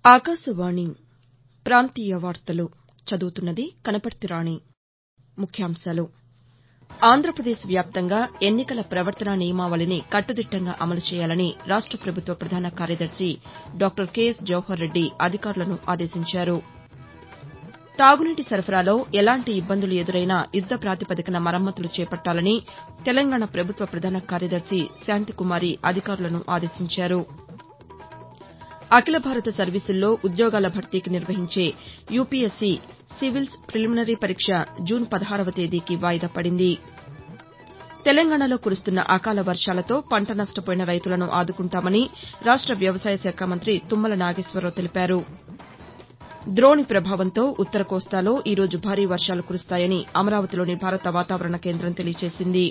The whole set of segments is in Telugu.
ఆకాశవాణి ప్రాంతీయ వార్తలు చదువుతున్నది కనపర్తి రాణి ముఖ్యాంశాలు ఆంధ్రప్రదేశ్ వ్యాప్తంగా ఎన్నికల ప్రవర్తనా నియమావళిని కట్టుదిట్టంగా అమలు చేయాలని రాష్ట ప్రభుత్వ ప్రధాన కార్యదర్శి డాక్టర్ కెఎస్ జవహర్ రెడ్డి అధికారులను ఆదేశించారు తాగునీటి సరఫరాలో ఎలాంటి ఇబ్బందులు ఎదురైనా యుద్ద ప్రాతిపదికన మరమ్మతులు చేపట్టాలని తెలంగాణ ప్రభుత్వ ప్రధాన కార్యదర్శి శాంతికుమారి అధికారులను ఆదేశించారు అఖిల భారత సర్వీసుల్లో ఉద్యోగాల భర్తీకి నిర్వహించే యూపీఎస్సీ సివిల్స్ ప్రిలిమినరీ పరీక్ష జూన్ పదహారవ తేదీకి వాయిదా పడింది తెలంగాణలో కురుస్తున్న అకాల వర్షాలతో పంట నష్టపోయిన రైతులను ఆదుకుంటామని రాష్ట వ్యవసాయ శాఖ మంత్రి తుమ్మల నాగేశ్వరరావు తెలిపారు ద్రోణి ప్రభావంతో ఉత్తర కోస్తాలో ఈ రోజు భారీ వర్షాలు కురుస్తాయని అమరావతిలోని భారత వాతావరణ కేంద్రం తెలియజేసింది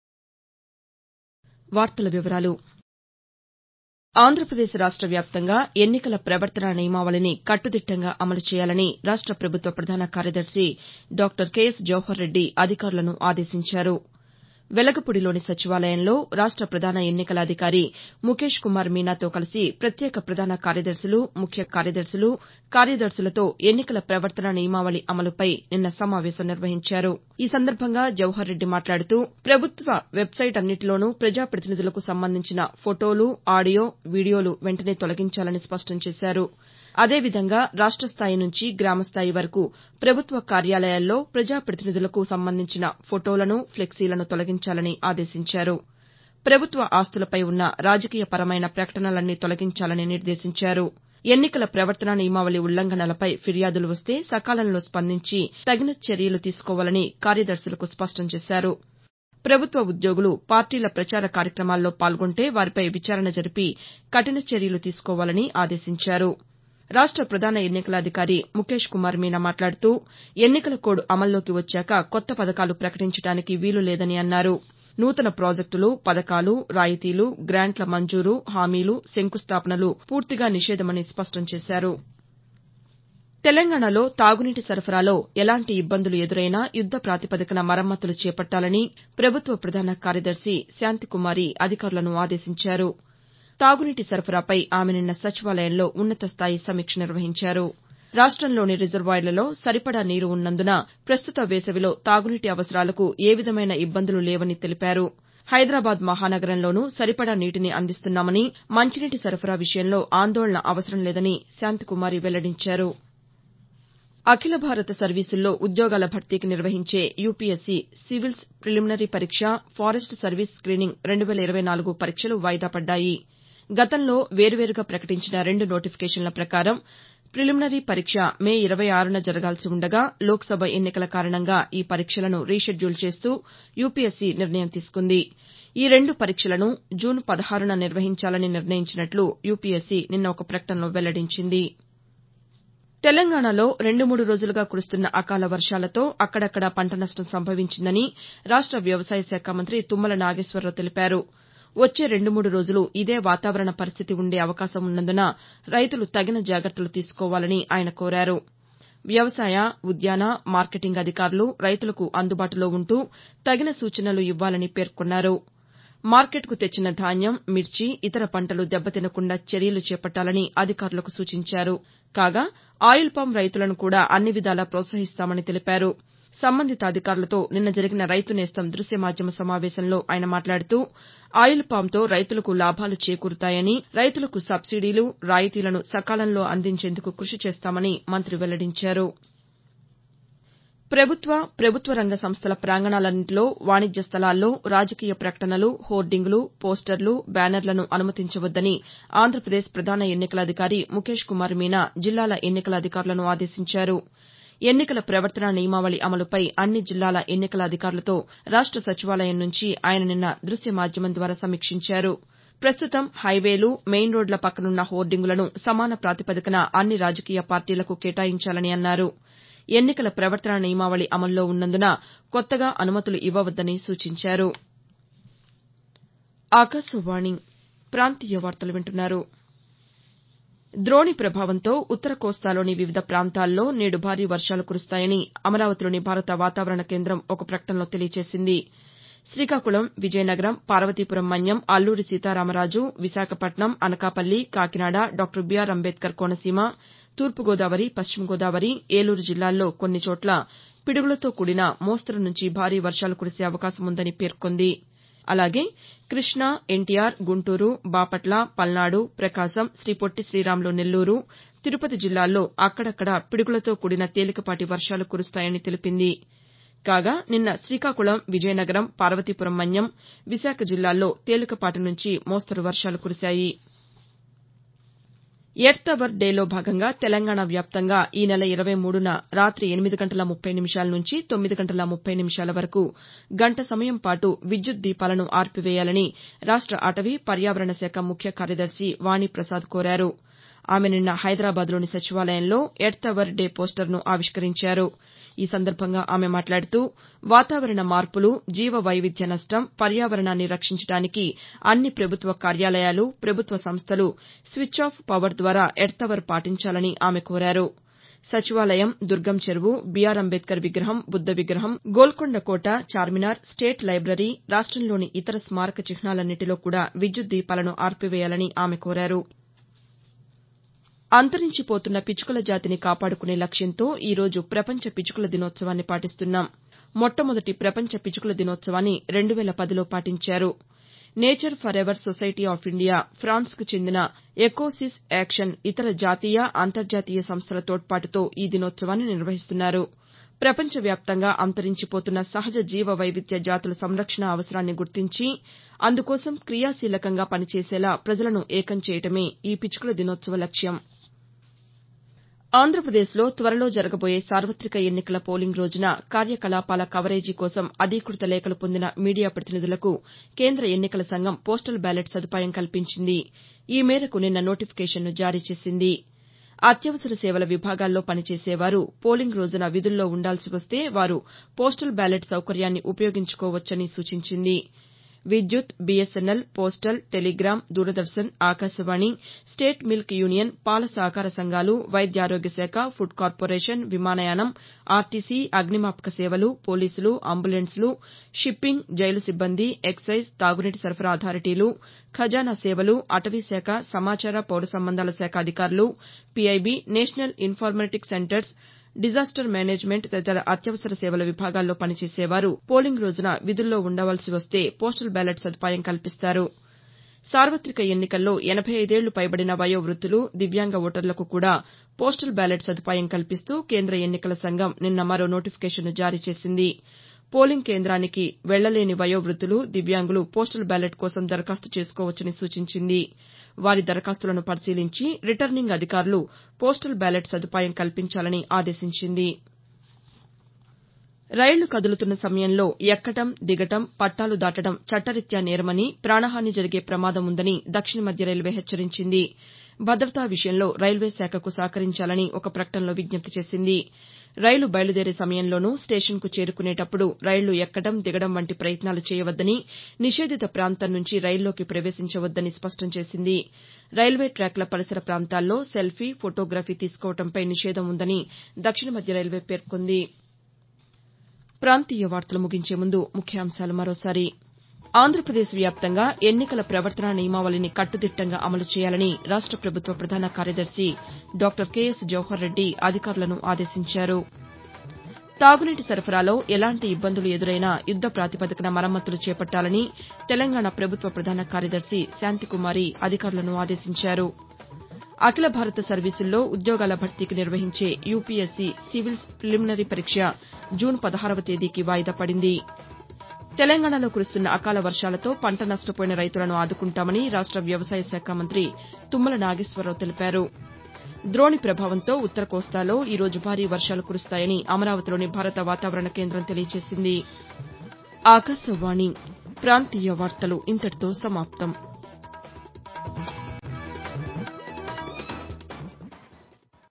ఆంధ్రప్రదేశ్ రాష్ట వ్యాప్తంగా ఎన్నికల ప్రవర్తనా నియమావళిని కట్టుదిట్టంగా అమలు చేయాలని రాష్ట ప్రభుత్వ ప్రధాన కార్యదర్శి డాక్టర్ కెఎస్ జవహర్ రెడ్డి అధికారులను ఆదేశించారు వెలగపూడిలోని సచివాలయంలో రాష్ట ప్రధాన ఎన్నికల అధికారి ముఖేష్ కుమార్ మీనాతో కలిసి ప్రత్యేక ప్రధాన కార్యదర్శులు ముఖ్య కార్యదర్శులు కార్యదర్శులతో ఎన్నికల ప్రవర్తనా నియమావళి అమలుపై నిన్న సమావేశం నిర్వహించారు ఈ సందర్భంగా జవహర్ రెడ్డి మాట్లాడుతూ ప్రభుత్వ వెబ్సైట్ అన్నింటిలోనూ ప్రజాప్రతినిధులకు సంబంధించిన ఫొటోలు ఆడియో వీడియోలు వెంటనే తొలగించాలని స్పష్టం చేశారు అదేవిధంగా రాష్ట స్థాయి నుంచి గ్రామస్థాయి వరకు ప్రభుత్వ కార్యాలయాల్లో ప్రజాప్రతినిధులకు సంబంధించిన ఫొటోలను ఫ్లెక్సీలను తొలగించాలని ఆదేశించారు ప్రభుత్వ ఆస్తులపై ఉన్న రాజకీయపరమైన ప్రకటనలన్నీ తొలగించాలని నిర్దేశించారు ఎన్నికల ప్రవర్తనా నియమావళి ఉల్లంఘనలపై ఫిర్యాదులు వస్తే సకాలంలో స్పందించి తగిన చర్యలు తీసుకోవాలని కార్యదర్శులకు స్పష్టం చేశారు ప్రభుత్వ ఉద్యోగులు పార్టీల ప్రచార కార్యక్రమాల్లో పాల్గొంటే వారిపై విచారణ జరిపి కఠిన చర్యలు తీసుకోవాలని ఆదేశించారు రాష్ట ప్రధాన ఎన్నికల అధికారి ముఖేష్ కుమార్ మీనా మాట్లాడుతూ ఎన్నికల కోడ్ అమల్లోకి వచ్చాక కొత్త పథకాలు ప్రకటించడానికి వీలు లేదని అన్నారు నూతన ప్రాజెక్టులు పథకాలు రాయితీలు గ్రాంట్ల మంజూరు హామీలు శంకుస్థాపనలు పూర్తిగా నిషేధమని స్పష్టం చేశారు తెలంగాణలో తాగునీటి సరఫరాలో ఎలాంటి ఇబ్బందులు ఎదురైనా యుద్ద ప్రాతిపదికన మరమ్మతులు చేపట్టాలని ప్రభుత్వ ప్రధాన కార్యదర్శి శాంతికుమారి అధికారులను ఆదేశించారు తాగునీటి సరఫరాపై ఆమె నిన్న సచివాలయంలో ఉన్నతస్థాయి సమీక్ష నిర్వహించారు రాష్టంలోని రిజర్వాయర్లలో సరిపడా నీరు ఉన్నందున ప్రస్తుత వేసవిలో తాగునీటి అవసరాలకు ఏ విధమైన ఇబ్బందులు లేవని తెలిపారు హైదరాబాద్ మహానగరంలోనూ సరిపడా నీటిని అందిస్తున్నామని మంచినీటి సరఫరా విషయంలో ఆందోళన అవసరం లేదని శాంతికుమారి వెల్లడించారు అఖిల భారత సర్వీసుల్లో ఉద్యోగాల భర్తీకి నిర్వహించే యూపీఎస్సీ సివిల్స్ ప్రిలిమినరీ పరీక్ష ఫారెస్ట్ సర్వీస్ స్క్రీనింగ్ రెండు వేల ఇరవై నాలుగు పరీక్షలు వాయిదా పడ్డాయి గతంలో వేర్వేరుగా ప్రకటించిన రెండు నోటిఫికేషన్ల ప్రకారం ప్రిలిమినరీ పరీక్ష మే ఇరవై ఆరున జరగాల్సి ఉండగా లోక్సభ ఎన్నికల కారణంగా ఈ పరీక్షలను రీషెడ్యూల్ చేస్తూ యూపీఎస్సీ నిర్ణయం తీసుకుంది ఈ రెండు పరీక్షలను జూన్ పదహారున నిర్వహించాలని నిర్ణయించినట్లు యూపీఎస్సీ నిన్న ఒక ప్రకటనలో వెల్లడించింది తెలంగాణలో రెండు మూడు రోజులుగా కురుస్తున్న అకాల వర్షాలతో అక్కడక్కడా పంట నష్టం సంభవించిందని రాష్ట వ్యవసాయ శాఖ మంత్రి తుమ్మల నాగేశ్వరరావు తెలిపారు వచ్చే రెండు మూడు రోజులు ఇదే వాతావరణ పరిస్థితి ఉండే అవకాశం ఉన్నందున రైతులు తగిన జాగ్రత్తలు తీసుకోవాలని ఆయన కోరారు వ్యవసాయ ఉద్యాన మార్కెటింగ్ అధికారులు రైతులకు అందుబాటులో ఉంటూ తగిన సూచనలు ఇవ్వాలని పేర్కొన్నారు మార్కెట్కు తెచ్చిన ధాన్యం మిర్చి ఇతర పంటలు దెబ్బతినకుండా చర్యలు చేపట్టాలని అధికారులకు సూచించారు కాగా ఆయిల్ పామ్ రైతులను కూడా అన్ని విధాలా ప్రోత్సహిస్తామని తెలిపారు సంబంధిత అధికారులతో నిన్న జరిగిన రైతు నేస్తం దృశ్య మాధ్యమ సమావేశంలో ఆయన మాట్లాడుతూ ఆయిల్ పామ్తో రైతులకు లాభాలు చేకూరుతాయని రైతులకు సబ్సిడీలు రాయితీలను సకాలంలో అందించేందుకు కృషి చేస్తామని మంత్రి వెల్లడించారు ప్రభుత్వ ప్రభుత్వ రంగ సంస్థల ప్రాంగణాలన్నింటిలో వాణిజ్య స్థలాల్లో రాజకీయ ప్రకటనలు హోర్డింగులు పోస్టర్లు బ్యానర్లను అనుమతించవద్దని ఆంధ్రప్రదేశ్ ప్రధాన ఎన్నికల అధికారి ముఖేష్ కుమార్ మీనా జిల్లాల ఎన్నికల అధికారులను ఆదేశించారు ఎన్నికల ప్రవర్తనా నియమావళి అమలుపై అన్ని జిల్లాల ఎన్నికల అధికారులతో రాష్ట సచివాలయం నుంచి ఆయన నిన్న దృశ్య మాధ్యమం ద్వారా సమీక్షించారు ప్రస్తుతం హైవేలు మెయిన్ రోడ్ల పక్కనున్న హోర్డింగులను సమాన ప్రాతిపదికన అన్ని రాజకీయ పార్టీలకు కేటాయించాలని అన్నారు ఎన్నికల ప్రవర్తనా నియమావళి అమల్లో ఉన్నందున కొత్తగా అనుమతులు ఇవ్వవద్దని సూచించారు ద్రోణి ప్రభావంతో ఉత్తర కోస్తాలోని వివిధ ప్రాంతాల్లో నేడు భారీ వర్షాలు కురుస్తాయని అమరావతిలోని భారత వాతావరణ కేంద్రం ఒక ప్రకటనలో తెలియజేసింది శ్రీకాకుళం విజయనగరం పార్వతీపురం మన్యం అల్లూరి సీతారామరాజు విశాఖపట్నం అనకాపల్లి కాకినాడ డాక్టర్ బీఆర్ అంబేద్కర్ కోనసీమ తూర్పుగోదావరి పశ్చిమ గోదావరి ఏలూరు జిల్లాల్లో కొన్ని చోట్ల పిడుగులతో కూడిన మోస్తరు నుంచి భారీ వర్షాలు కురిసే అవకాశం ఉందని పేర్కొంది అలాగే కృష్ణా ఎన్టీఆర్ గుంటూరు బాపట్ల పల్నాడు ప్రకాశం శ్రీ పొట్టి శ్రీరాములు నెల్లూరు తిరుపతి జిల్లాల్లో అక్కడక్కడ పిడుగులతో కూడిన తేలికపాటి వర్షాలు కురుస్తాయని తెలిపింది కాగా నిన్న శ్రీకాకుళం విజయనగరం పార్వతీపురం మన్యం విశాఖ జిల్లాల్లో తేలికపాటి నుంచి మోస్తరు వర్షాలు కురిశాయి ఎర్త్ అవర్ డేలో భాగంగా తెలంగాణ వ్యాప్తంగా ఈ నెల ఇరవై మూడున రాతి ఎనిమిది గంటల ముప్పై నిమిషాల నుంచి తొమ్మిది గంటల ముప్పై నిమిషాల వరకు గంట సమయం పాటు విద్యుత్ దీపాలను ఆర్పివేయాలని రాష్ట అటవీ పర్యావరణ శాఖ ముఖ్య కార్యదర్శి వాణిప్రసాద్ కోరారు ఆమె నిన్న హైదరాబాద్లోని సచివాలయంలో ఎర్త్ అవర్ డే పోస్టర్ను ఆవిష్కరించారు ఈ సందర్భంగా ఆమె మాట్లాడుతూ వాతావరణ మార్పులు జీవ వైవిధ్య నష్టం పర్యావరణాన్ని రక్షించడానికి అన్ని ప్రభుత్వ కార్యాలయాలు ప్రభుత్వ సంస్థలు స్విచ్ ఆఫ్ పవర్ ద్వారా ఎర్త్ అవర్ పాటించాలని ఆమె కోరారు సచివాలయం దుర్గం చెరువు బీఆర్ అంబేద్కర్ విగ్రహం బుద్ద విగ్రహం గోల్కొండ కోట చార్మినార్ స్టేట్ లైబ్రరీ రాష్టంలోని ఇతర స్మారక చిహ్నాలన్నింటిలో కూడా విద్యుత్ దీపాలను ఆర్పివేయాలని ఆమె కోరారు అంతరించిపోతున్న పిచ్చుకల జాతిని కాపాడుకునే లక్ష్యంతో ఈ రోజు ప్రపంచ పిచ్చుకల దినోత్సవాన్ని పాటిస్తున్నాం మొట్టమొదటి ప్రపంచ పిచ్చుకల దినోత్సవాన్ని రెండు వేల పదిలో పాటించారు nature for ever society of India ఫ్రాన్స్కు చెందిన ఎకోసిస్ యాక్షన్ ఇతర జాతీయ అంతర్జాతీయ సంస్థల తోడ్పాటుతో ఈ దినోత్సవాన్ని నిర్వహిస్తున్నారు ప్రపంచ వ్యాప్తంగా అంతరించిపోతున్న సహజ జీవ వైవిధ్య జాతుల సంరక్షణ అవసరాన్ని గుర్తించి అందుకోసం క్రియాశీలకంగా పనిచేసేలా ప్రజలను ఏకం చేయడమే ఈ పిచ్చుకల దినోత్సవ లక్ష్యం ఆంధ్రప్రదేశ్లో త్వరలో జరగబోయే సార్వతిక ఎన్నికల పోలింగ్ రోజున కార్యకలాపాల కవరేజీ కోసం అధీకృత లేఖలు పొందిన మీడియా ప్రతినిధులకు కేంద్ర ఎన్నికల సంఘం పోస్టల్ బ్యాలెట్ సదుపాయం కల్పించింది ఈ మేరకు నిన్న నోటిఫికేషన్ను జారీ చేసింది అత్యవసర సేవల విభాగాల్లో పనిచేసేవారు పోలింగ్ రోజున విధుల్లో ఉండాల్సి వస్తే వారు పోస్టల్ బ్యాలెట్ సౌకర్యాన్ని ఉపయోగించుకోవచ్చని సూచించింది విద్యుత్ BSNL postal telegram Doordarshan Akashvani state milk union పాల సహకార సంఘాలు వైద్యారోగ్య శాఖ ఫుడ్ కార్పొరేషన్ విమానయానం ఆర్టీసీ అగ్నిమాపక సేవలు పోలీసులు అంబులెన్స్లు షిప్పింగ్ జైలు సిబ్బంది ఎక్సైజ్ తాగునీటి సరఫరా అథారిటీలు ఖజానా సేవలు అటవీశాఖ సమాచార పౌర సంబంధాల శాఖ అధికారులు PIB national informatic centres disaster management తదితర అత్యవసర సేవల విభాగాల్లో పనిచేసేవారు పోలింగ్ రోజున విధుల్లో ఉండవలసి వస్తే పోస్టల్ బ్యాలెట్ సదుపాయం కల్పిస్తారు సార్వతిక ఎన్నికల్లో ఎనబై ఐదేళ్లు పైబడిన వయోవృద్దులు దివ్యాంగ ఓటర్లకు కూడా పోస్టల్ బ్యాలెట్ సదుపాయం కల్పిస్తూ కేంద్ర ఎన్నికల సంఘం నిన్న మరో నోటిఫికేషన్ను జారీ చేసింది పోలింగ్ కేంద్రానికి వెళ్లలేని వయోవృద్దులు దివ్యాంగులు పోస్టల్ బ్యాలెట్ కోసం దరఖాస్తు చేసుకోవచ్చని సూచించింది వారి దరఖాస్తులను పరిశీలించి రిటర్నింగ్ అధికారులు పోస్టల్ బ్యాలెట్ సదుపాయం కల్పించాలని ఆదేశించింది రైళ్లు కదులుతున్న సమయంలో ఎక్కడం దిగడం పట్టాలు దాటడం చట్టరీత్యా నేరమని ప్రాణహాని జరిగే ప్రమాదం ఉందని దక్షిణ మధ్య రైల్వే హెచ్చరించింది భద్రతా విషయంలో రైల్వే శాఖకు సహకరించాలని ఒక ప్రకటనలో విజ్ఞప్తి చేసింది రైలు బయలుదేరే సమయంలోనూ స్టేషన్కు చేరుకునేటప్పుడు రైళ్లు ఎక్కడం దిగడం వంటి ప్రయత్నాలు చేయవద్దని నిషేధిత ప్రాంతం నుంచి రైల్లోకి ప్రవేశించవద్దని స్పష్టం చేసింది రైల్వే ట్రాక్ల పరిసర ప్రాంతాల్లో సెల్ఫీ ఫొటోగ్రఫీ తీసుకోవడంపై నిషేధం ఉందని దక్షిణ మధ్య రైల్వే పేర్కొంది ప్రాంతీయ వార్తలు ముగించే ముందు ముఖ్యాంశాలు మరోసారి ఆంధ్రప్రదేశ్ వ్యాప్తంగా ఎన్నికల ప్రవర్తనా నియమావళిని కట్టుదిట్టంగా అమలు చేయాలని రాష్ట ప్రభుత్వ ప్రధాన కార్యదర్శి డాక్టర్ కెఎస్ జవహర్ రెడ్డి అధికారులను ఆదేశించారు తాగునీటి సరఫరాలో ఎలాంటి ఇబ్బందులు ఎదురైనా యుద్ద ప్రాతిపదికన మరమ్మతులు చేపట్టాలని తెలంగాణ ప్రభుత్వ ప్రధాన కార్యదర్శి శాంతికుమారి అధికారులను ఆదేశించారు అఖిల భారత సర్వీసుల్లో ఉద్యోగాల భర్తీకి నిర్వహించే యూపీఎస్సీ సివిల్స్ ప్రిలిమినరీ పరీక్ష జూన్ పదహారవ తేదీకి వాయిదా పడింది తెలంగాణలో కురుస్తున్న అకాల వర్షాలతో పంట నష్టపోయిన రైతులను ఆదుకుంటామని రాష్ట వ్యవసాయ శాఖ మంత్రి తుమ్మల నాగేశ్వరరావు తెలిపారు ద్రోణి ప్రభావంతో ఉత్తర కోస్తాలో ఈ రోజు భారీ వర్షాలు కురుస్తాయని అమరావతిలోని భారత వాతావరణ కేంద్రం తెలియజేసింది ఆకాశవాణి ప్రాంతీయ వార్తలు ఇంతటితో సమాప్తం